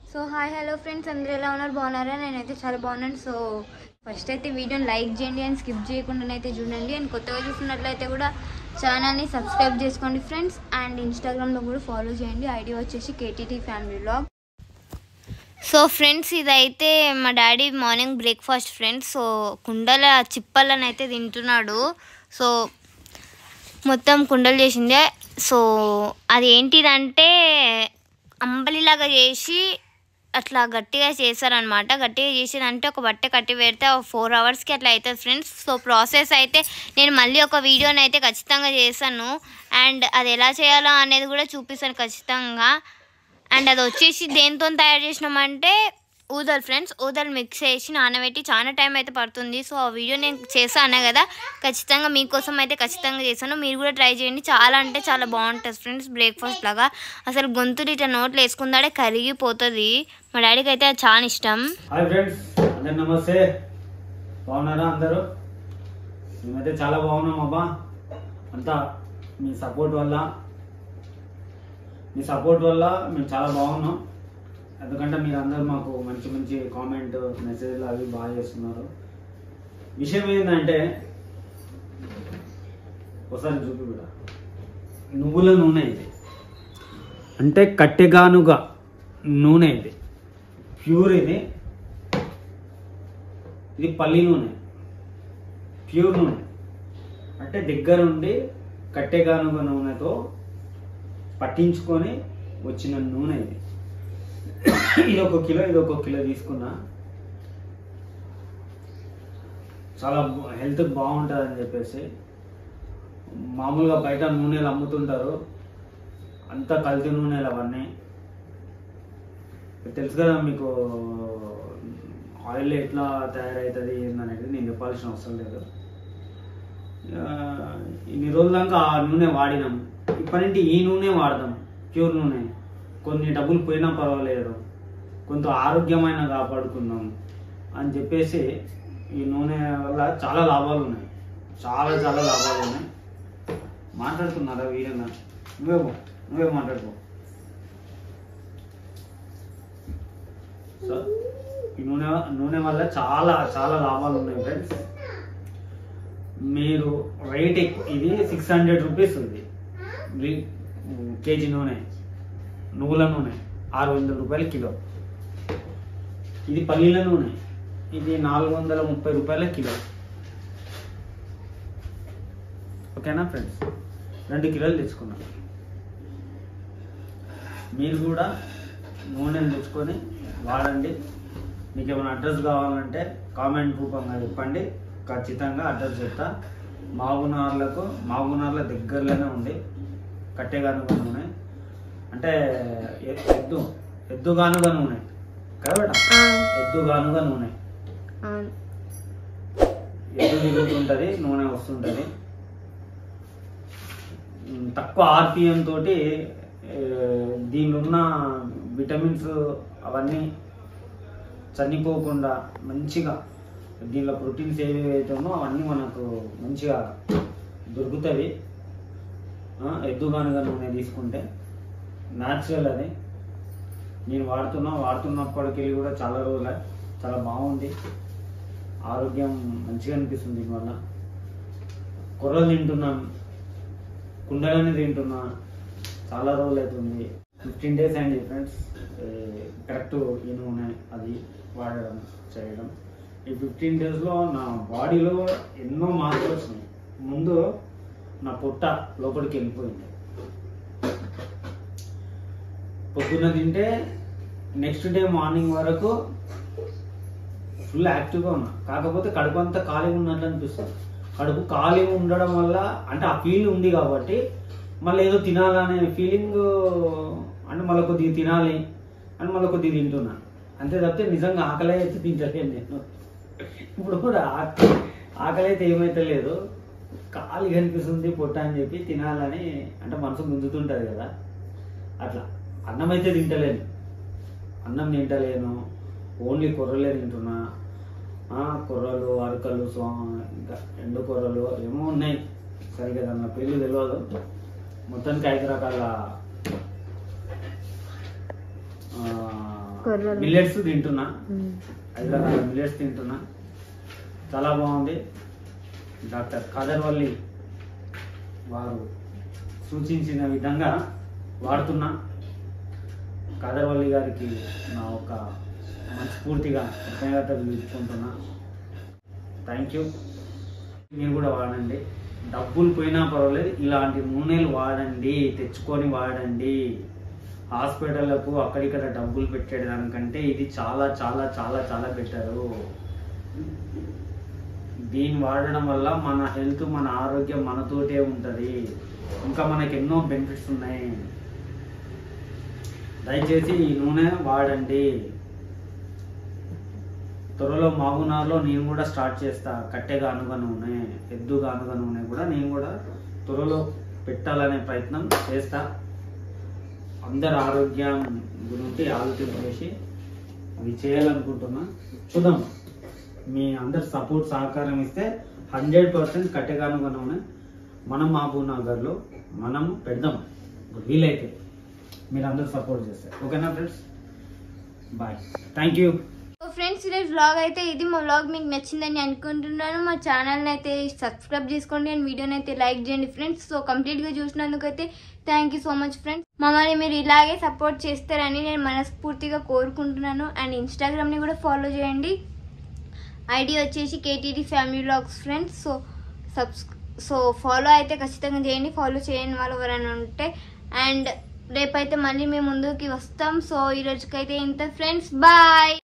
So hi hello friends అందరూ ఎలా ఉన్నారు బాగున్నారా నేనైతే చాలా బాగున్నాను సో ఫస్ట్ అయితే వీడియోని లైక్ చేయండి అండ్ స్కిప్ చేయకుండానైతే చూడండి అండ్ కొత్తగా చూస్తున్నట్లయితే కూడా ఛానల్ని సబ్స్క్రైబ్ చేసుకోండి ఫ్రెండ్స్ అండ్ ఇన్స్టాగ్రామ్లో కూడా ఫాలో చేయండి ఐడి వచ్చేసి KTT family blog so friends ఇదైతే మా daddy morning breakfast friends so కుండల చిప్పలను అయితే తింటున్నాడు సో మొత్తం కుండలు చేసిందే సో అది ఏంటిదంటే అంబలిలాగా చేసి అట్లా గట్టిగా చేశారనమాట గట్టిగా చేసిందంటే ఒక బట్ట కట్టి పెడితే ఫోర్ అవర్స్కి అట్లా అవుతుంది ఫ్రెండ్స్ సో ప్రాసెస్ అయితే నేను మళ్ళీ ఒక వీడియోని అయితే ఖచ్చితంగా చేశాను అండ్ అది ఎలా చేయాలో అనేది కూడా చూపిస్తాను ఖచ్చితంగా అండ్ అది వచ్చేసి దేంతో తయారు చేసినామంటే ఊదలు ఫ్రెండ్స్ ఊదలు మిక్స్ చేసి నానబెట్టి చాలా టైం అయితే పడుతుంది సో ఆ వీడియో నేను చేశాను కదా ఖచ్చితంగా మీకోసం అయితే ఖచ్చితంగా చేశాను మీరు కూడా ట్రై చేయండి చాలా అంటే చాలా బాగుంటుంది ఫ్రెండ్స్ బ్రేక్ఫాస్ట్ లాగా అసలు గొంతులు ఇట్లా నోట్లు వేసుకుందాడే కరిగిపోతుంది మా డాడీకి అయితే అది చాలా ఇష్టం హాయ్ ఫ్రెండ్స్ అందరు నమస్తే బాగున్నారా అందరూ మేమైతే చాలా బాగున్నాం అబ్బా అంతా మీ సపోర్ట్ వల్ల మీ సపోర్ట్ వల్ల మేము చాలా బాగున్నాం ఎందుకంటే మీరు అందరూ మాకు మంచి మంచి కామెంట్ మెసేజ్లు అవి బాగా చేస్తున్నారు విషయం ఏంటంటే ఒకసారి చూపి కూడా నువ్వుల నూనె ఇది అంటే కట్టెగానుగా నూనె ఇది ప్యూర్ ఇది ఇది పల్లి నూనె ప్యూర్ నూనె అంటే దగ్గరుండి కట్టెగానుగ నూనెతో పట్టించుకొని వచ్చిన నూనె ఇది ఇది ఒక కిలో ఇది ఒక కిలో తీసుకున్నా చాలా హెల్త్ బాగుంటుంది అని చెప్పేసి మామూలుగా బయట నూనెలు అమ్ముతుంటారు అంతా కల్తీ నూనెలు అవన్నీ తెలుసు కదా మీకు ఆయిల్ ఎట్లా తయారవుతుంది ఏందనేది నేను చెప్పాల్సిన అవసరం లేదు ఆ, ఇన్ని రోజుల దాకా ఆ నూనె వాడినాం ఇప్పటి నుండి ఈ నూనె వాడదాం ప్యూర్ నూనె కొన్ని డబ్బులు పోయినా పర్వాలేదు కొంత ఆరోగ్యమైన కాపాడుకుందాం అని చెప్పేసి ఈ నూనె వల్ల చాలా లాభాలు ఉన్నాయి చాలా చాలా లాభాలు ఉన్నాయి మాట్లాడుతున్నారా వీరన్న నువ్వే పో, నువ్వే మాట్లాడుకో సో ఈ నూనె నూనె వల్ల చాలా చాలా లాభాలు ఉన్నాయి ఫ్రెండ్స్ మీరు రేట్ ఎక్కువ ఇది సిక్స్ హండ్రెడ్ రూపీస్ ఉంది లి- కేజీ నూనె నువ్వుల నూనె ఆరు వందల రూపాయలు కిలో ఇది పల్లీల నూనె ఇది నాలుగు వందల ముప్పై రూపాయల కిలో ఓకేనా ఫ్రెండ్స్ రెండు కిలోలు తెచ్చుకున్నాం మీరు కూడా నూనెను తెచ్చుకొని వాడండి మీకు ఏమైనా అడ్రస్ కావాలంటే కామెంట్ రూపంగా చెప్పండి ఖచ్చితంగా అడ్రస్ చెప్తా మాగునార్లకు మాగునార్ల దగ్గరలోనే ఉంది కట్టెగానుగ నూనె అంటే ఎ- ఎద్దు ఎద్దుగానుగ నూనె కదా బేట ఎద్దుగానుగ నూనె ఎద్దు తిరుగుతుంటుంది నూనె వస్తుంటుంది ఉమ్, తక్కువ ఆర్పిఎం తోటి ఏ, దీనిలో ఉన్న విటమిన్స్ అవన్నీ చనిపోకుండా మంచిగా దీనిలో ప్రోటీన్స్ ఏవి అయితే ఉన్నో అవన్నీ మనకు మంచిగా దొరుకుతాయి ఆ, ఎద్దుగానుగా నూనె తీసుకుంటే న్యాచురల్ అది నేను వాడుతున్నా వాడుతున్నప్పటికీ కూడా చాలా రోజులు చాలా బాగుంది ఆరోగ్యం మంచిగా అనిపిస్తుంది దీనివల్ల కొర్రలు తింటున్నాం కుండలని తింటున్నా చాలా రోజులు అవుతుంది ఫిఫ్టీన్ డేస్ అయింది ఫ్రెండ్స్ కరెక్ట్ ఈ నూనె అది వాడడం చేయడం ఈ ఫిఫ్టీన్ డేస్లో నా బాడీలో ఎన్నో మార్పులు వచ్చినాయి ముందు నా పొట్ట లోపలికి వెళ్ళిపోయింది పొద్దున్న తింటే నెక్స్ట్ డే మార్నింగ్ వరకు ఫుల్ యాక్టివ్గా ఉన్నా కాకపోతే కడుపు అంతా ఖాళీగా ఉన్నట్లు అనిపిస్తుంది కడుపు ఖాళీ ఉండడం వల్ల అంటే ఆ ఫీల్ ఉంది కాబట్టి మళ్ళీ ఏదో తినాలనే ఫీలింగ్ అంటే మళ్ళీ కొద్దిగా తినాలి అని మళ్ళీ కొద్దిగా తింటున్నా అంతే తప్పితే నిజంగా ఆకలి అయితే తింటలేను నేను ఇప్పుడు కూడా ఆక- ఆకలి అయితే ఏమైతే లేదు ఖాళీ కనిపిస్తుంది పొట్ట అని చెప్పి తినాలని అంటే మనసు గుంజుతుంటుంది కదా అట్లా అన్నం అయితే తింటలేను అన్నం తింటలేను ఓన్లీ కొర్రలే తింటున్నా ఆ, కొర్రలు అరకలు సో ఇంకా ఎండు కొర్రలు ఏమో ఉన్నాయి సరిగ్గా దాని పేర్లు తెలియదు మొత్తానికి ఐదు రకాల ఆ, కొర్రలు మిల్లెట్స్ తింటున్నా ఉమ్. ఐదు రకాల మిల్లెట్స్ తింటున్నా చాలా బాగుంది డాక్టర్ కాదర్వల్లి వారు సూచించిన విధంగా వాడుతున్నా కాదర్వల్లి గారికి నా ఒక మనస్ఫూర్తిగా కృతజ్ఞతలు తెలుసుకుంటున్నా థ్యాంక్ యూ మీరు కూడా వాడండి డబ్బులు పోయినా పర్వాలేదు ఇలాంటి నూనెలు వాడండి తెచ్చుకొని వాడండి హాస్పిటల్లకు అక్కడిక్కడ డబ్బులు పెట్టేదానికంటే ఇది చాలా చాలా చాలా చాలా బెటరు దీన్ని వాడడం వల్ల మన హెల్త్ మన ఆరోగ్యం మనతోటే ఉంటుంది ఇంకా మనకి ఎన్నో బెనిఫిట్స్ ఉన్నాయి దయచేసి ఈ నూనె వాడండి త్వరలో మాగునార్లో నేను కూడా స్టార్ట్ చేస్తా కట్టెగా అనుగ నూనె ఎద్దుగా అనుగ నూనె కూడా నేను కూడా త్వరలో పెట్టాలనే ప్రయత్నం చేస్తా అందరి ఆరోగ్యం గురించి ఆలోచన చేసి అవి చేయాలనుకుంటున్నా చూద్దాం మీ అందరి సపోర్ట్ సహకారం ఇస్తే హండ్రెడ్ పర్సెంట్ కట్టెగానుగా నూనె మనం మహబూబ్ నగర్లో మనం పెడదాం వీలైతే మీరు అందరూ సపోర్ట్ చేస్తారు ఓకేనా friends bye thank you so friends ఈరోజు వ్లాగ్ అయితే ఇది మా వ్లాగ్ మీకు నచ్చిందని అనుకుంటున్నాను మా ఛానల్ని అయితే సబ్స్క్రైబ్ చేసుకోండి అండ్ వీడియోని అయితే లైక్ చేయండి ఫ్రెండ్స్ సో కంప్లీట్గా చూసినందుకు అయితే thank you so much friends మమ్మల్ని మీరు ఇలాగే సపోర్ట్ చేస్తారని నేను మనస్ఫూర్తిగా కోరుకుంటున్నాను అండ్ ఇన్స్టాగ్రామ్ని కూడా ఫాలో చేయండి ఐడి వచ్చేసి KTD family vlogs friends so subs so follow అయితే ఖచ్చితంగా చేయండి ఫాలో చేయని వాళ్ళు ఎవరైనా ఉంటే అండ్ రేపైతే మళ్ళీ మేము ముందుకి వస్తాం సో ఈ రోజుకైతే ఇంత ఫ్రెండ్స్ బాయ్